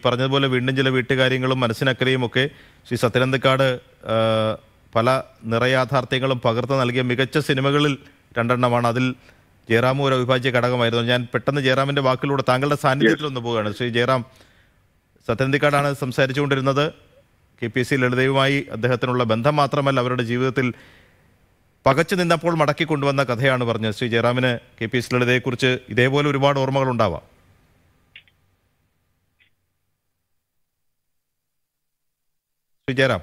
പറഞ്ഞതുപോലെ വീണ്ടും ചില വീട്ടുകാര്യങ്ങളും മനസ്സിനക്കരയും ഒക്കെ ശ്രീ സത്യനന്ദക്കാട് ആ, പല നിറയാഥാർത്ഥ്യങ്ങളും പകർന്നു നൽകിയ മികച്ച സിനിമകളിൽ രണ്ടെണ്ണമാണ് അതിൽ ജയറാമും ഒരു അവിഭാജ്യ ഘടകമായിരുന്നു ഞാൻ പെട്ടെന്ന് ജയറാമിന്റെ വാക്കിലൂടെ താങ്കളുടെ സാന്നിധ്യത്തിൽ ഒന്ന് പോവുകയാണ് ശ്രീ ജയറാം സത്യനന്ദിക്കാടാണ് സംസാരിച്ചുകൊണ്ടിരുന്നത് കെ പി എസ് സി ലളിതയുമായി അദ്ദേഹത്തിനുള്ള ബന്ധം മാത്രമല്ല അവരുടെ ജീവിതത്തിൽ പകച്ചു നിന്നപ്പോൾ മടക്കി കൊണ്ടുവന്ന കഥയാണ് പറഞ്ഞത് ശ്രീ ജയറാമിന് കെ പി എസ് ലളിതയെക്കുറിച്ച് ഇതേപോലെ ഒരുപാട് ഓർമ്മകൾ ഉണ്ടാവാം ശ്രീ ജയറാം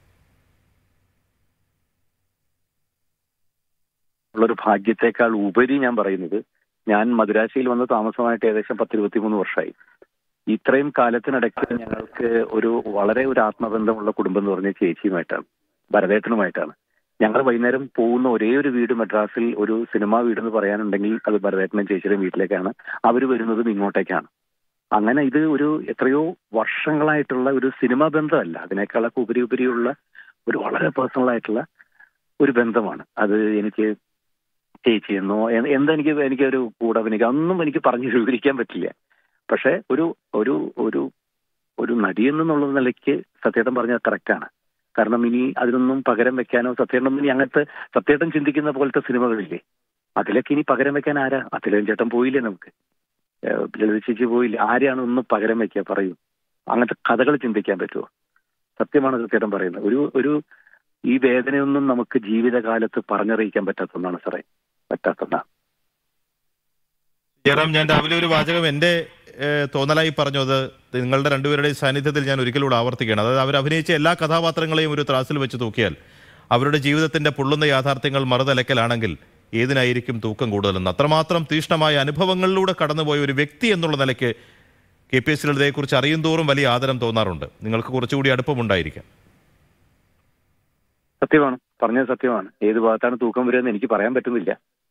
ഉള്ളൊരു ഭാഗ്യത്തെക്കാൾ ഉപരി ഞാൻ പറയുന്നത് ഞാൻ മദുരാശിയിൽ വന്ന് താമസമായിട്ട് ഏകദേശം പത്തിരുപത്തിമൂന്ന് വർഷമായി ഇത്രയും കാലത്തിനിടയ്ക്ക് ഞങ്ങൾക്ക് ഒരു വളരെ ഒരു ആത്മബന്ധമുള്ള കുടുംബം എന്ന് പറഞ്ഞ ചേച്ചിയുമായിട്ടാണ് ഭരതേട്ടനുമായിട്ടാണ് ഞങ്ങൾ വൈകുന്നേരം പോകുന്ന ഒരേ ഒരു വീട് മദ്രാസിൽ ഒരു സിനിമാ വീട് എന്ന് പറയാനുണ്ടെങ്കിൽ അത് ഭരതേട്ടനും ചേച്ചിയുടെ വീട്ടിലേക്കാണ് അവർ വരുന്നതും ഇങ്ങോട്ടേക്കാണ് അങ്ങനെ ഇത് ഒരു എത്രയോ വർഷങ്ങളായിട്ടുള്ള ഒരു സിനിമാ ബന്ധമല്ല അതിനേക്കാളൊക്കെ ഉപരി ഉപരിയുള്ള ഒരു വളരെ പേഴ്സണൽ ആയിട്ടുള്ള ഒരു ബന്ധമാണ് അത് എനിക്ക് ചേച്ചി എന്നോ എ- എന്താ എനിക്ക് എനിക്ക് ഒരു കൂടെ എനിക്ക് ഒന്നും എനിക്ക് പറഞ്ഞു വിവരിക്കാൻ പറ്റില്ല പക്ഷെ ഒരു ഒരു ഒരു ഒരു നടി എന്നുള്ള നിലയ്ക്ക് സത്യേട്ടൻ പറഞ്ഞത് കറക്റ്റാണ് കാരണം ഇനി അതിനൊന്നും പകരം വെക്കാനോ സത്യേട്ടൻ ഇനി അങ്ങനത്തെ സത്യേട്ടൻ ചിന്തിക്കുന്ന പോലത്തെ സിനിമകളില്ലേ അതിലൊക്കെ ഇനി പകരം വെക്കാൻ ആരാ അതിലും ചേട്ടൻ പോയില്ലേ നമുക്ക് ഏഹ് ലളിത ചേച്ചി പോയില്ലേ ആരെയാണ് ഒന്നും പകരം വെക്കുക പറയൂ അങ്ങനത്തെ കഥകൾ ചിന്തിക്കാൻ പറ്റുമോ സത്യമാണ് സത്യേട്ടൻ പറയുന്നത് ഒരു ഒരു ഈ വേദനയൊന്നും നമുക്ക് ജീവിതകാലത്ത് പറഞ്ഞറിയിക്കാൻ പറ്റാത്ത ഒന്നാണ് സാറേ പറ്റാത്തതാണ് ജയറാം ഞാൻ രാവിലെ ഒരു വാചകം എൻ്റെ ഏഹ്, തോന്നലായി പറഞ്ഞു അത് നിങ്ങളുടെ രണ്ടുപേരുടെയും സാന്നിധ്യത്തിൽ ഞാൻ ഒരിക്കലൂടെ ആവർത്തിക്കുകയാണ് അതായത് അവർ അഭിനയിച്ച എല്ലാ കഥാപാത്രങ്ങളെയും ഒരു ത്രാസിൽ വെച്ച് തൂക്കിയാൽ അവരുടെ ജീവിതത്തിന്റെ പൊള്ളുന്ന യാഥാർത്ഥ്യങ്ങൾ മറുതലക്കലാണെങ്കിൽ ഏതിനായിരിക്കും തൂക്കം കൂടുതലെന്ന് അത്രമാത്രം തീഷ്ണമായ അനുഭവങ്ങളിലൂടെ കടന്നുപോയ ഒരു വ്യക്തി എന്നുള്ള നിലയ്ക്ക് കെ പി എസ് ലളിതയെക്കുറിച്ച് അറിയും തോറും വലിയ ആദരം തോന്നാറുണ്ട് നിങ്ങൾക്ക് കുറച്ചുകൂടി അടുപ്പമുണ്ടായിരിക്കാം സത്യമാണ് പറഞ്ഞത് സത്യമാണ് ഏത് ഭാഗത്താണ് തൂക്കം വരികയെന്ന് എനിക്ക് പറയാൻ പറ്റുന്നില്ല